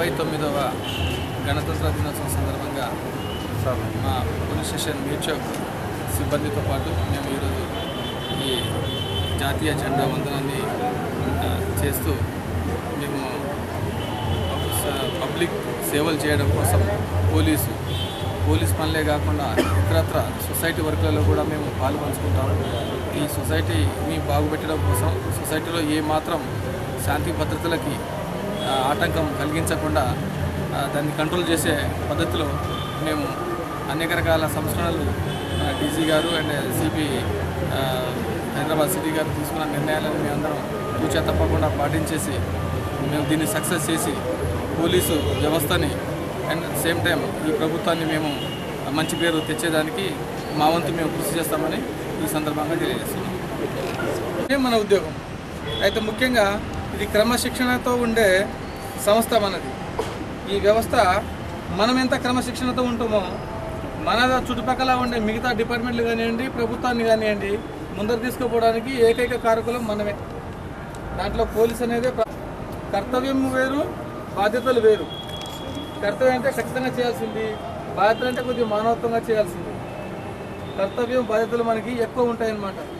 అరవై తొమ్మిదవ గణతంత్ర దినోత్సవం సందర్భంగా మా పోలీస్ స్టేషన్ మీర్చౌక్ సిబ్బందితో పాటు మేము ఈరోజు ఈ జాతీయ జెండా వందనాన్ని ఆ, చేస్తూ మేము స- పబ్లిక్ సేవలు చేయడం కోసం పోలీసు పోలీస్ పనులే కాకుండా ఇతరత్ర సొసైటీ వర్క్లలో కూడా మేము పాల్పంచుకుంటాము ఈ సొసైటీని బాగుపెట్టడం కోసం సొసైటీలో ఏ మాత్రం శాంతి భద్రతలకి ఆ, ఆటంకం కలిగించకుండా ఆ, దాన్ని కంట్రోల్ చేసే పద్ధతిలో మేము అనేక రకాల సంస్కరణలు డీజీ గారు అండ్ సిపి హైదరాబాద్ సిటీ గారు తీసుకున్న నిర్ణయాలను మేము అందరం తూచా తప్పకుండా పాటించేసి మేము దీన్ని సక్సెస్ చేసి పోలీసు వ్యవస్థని అండ్ సేమ్ టైం ఈ ప్రభుత్వాన్ని మేము మంచి పేరు తెచ్చేదానికి మా వంతు మేము కృషి చేస్తామని ఈ సందర్భంగా తెలియజేస్తున్నాం ఇదే మన ఉద్యోగం అయితే ముఖ్యంగా ఇది క్రమశిక్షణతో ఉండే సంస్థ మనది ఈ వ్యవస్థ మనం ఎంత క్రమశిక్షణతో ఉంటామో మన చుట్టుపక్కల ఉండే మిగతా డిపార్ట్మెంట్లు కానివ్వండి ప్రభుత్వాన్ని కానివ్వండి ముందరు తీసుకుపోవడానికి ఏకైక కారకులం మనమే దాంట్లో పోలీస్ అనేది ప్ర- కర్తవ్యం వేరు బాధ్యతలు వేరు కర్తవ్యం అంటే ఖచ్చితంగా చేయాల్సింది బాధ్యతలు అంటే కొద్దిగా మానవత్వంగా చేయాల్సింది కర్తవ్యం బాధ్యతలు మనకి ఎక్కువ ఉంటాయన్నమాట